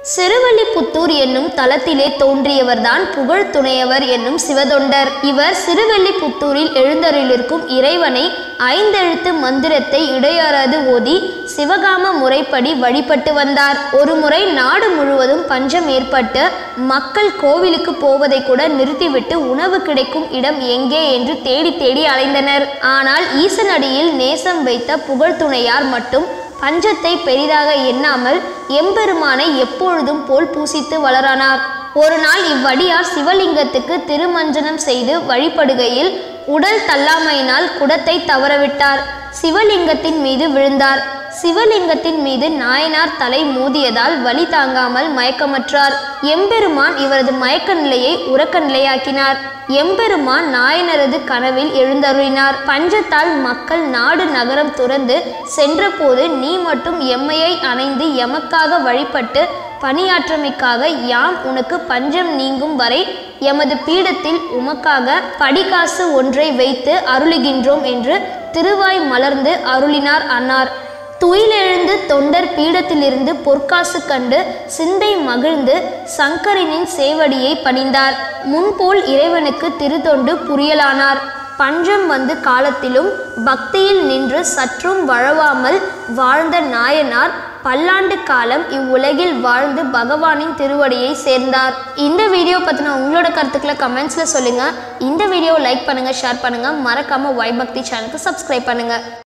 சிறுவல்லிபுத்தூர் என்னும் தலத்திலே தோன்றியவர்தான் புகழ் துணையவர் என்னும் சிவதொண்டர் இவர் சிறுவல்லிபுத்தூரில் எழுந்தருளிருக்கும் இறைவனை ஐந்தெழுத்து மந்திரத்தை இடையறாது ஓதி சிவகாம முறைப்படி வழிபட்டு வந்தார் ஒருமுறை நாடு முழுவதும் பஞ்சம் ஏற்பட்டு மக்கள் கோவிலுக்கு போவதை கூட நிறுத்திவிட்டு உணவு கிடைக்கும் இடம் எங்கே என்று தேடி தேடி அலைந்தனர் ஆனால் ஈசனடியில் நேசம் வைத்த புகழ் துணையார் மட்டும் பஞ்சத்தை பெரிதாக எண்ணாமல் எம்பெருமானை எப்பொழுதும் போல் பூசித்து வளரானார் ஒரு நாள் இவ்வடியார் சிவலிங்கத்துக்கு திருமஞ்சனம் செய்து வழிபடுகையில் உடல் தள்ளாமையினால் குடத்தை தவறவிட்டார் சிவலிங்கத்தின் மீது விழுந்தார் சிவலிங்கத்தின் மீது நாயனார் தலை மோதியதால் வலி தாங்காமல் மயக்கமற்றார் எம்பெருமான் இவரது மயக்க நிலையை உறக்க நிலையாக்கினார் எம்பெருமான் நாயனரது கனவில் எழுந்தருளினார் பஞ்சத்தால் மக்கள் நாடு நகரம் துறந்து சென்றபோது நீ மட்டும் எம்மையை அணைந்து எமக்காக வழிபட்டு பணியாற்றமைக்காக யாம் உனக்கு பஞ்சம் நீங்கும் வரை எமது பீடத்தில் உமக்காக படிகாசு ஒன்றை வைத்து அருளுகின்றோம் என்று திருவாய் மலர்ந்து அருளினார் அன்னார் துயிலெழுந்து தொண்டர் பீடத்திலிருந்து பொற்காசு கண்டு சிந்தை மகிழ்ந்து சங்கரனின் சேவடியை பணிந்தார் முன்போல் இறைவனுக்கு திருத்தொண்டு புரியலானார் பஞ்சம் வந்து காலத்திலும் பக்தியில் நின்று சற்றும் வழவாமல் வாழ்ந்த நாயனார் பல்லாண்டு காலம் இவ்வுலகில் வாழ்ந்து பகவானின் திருவடியை சேர்ந்தார் இந்த வீடியோ பற்றின உங்களோட கருத்துக்களை கமெண்ட்ஸில் சொல்லுங்கள் இந்த வீடியோவை லைக் பண்ணுங்கள் ஷேர் பண்ணுங்கள் மறக்காமல் வைபக்தி சேனலுக்கு சப்ஸ்கிரைப் பண்ணுங்கள்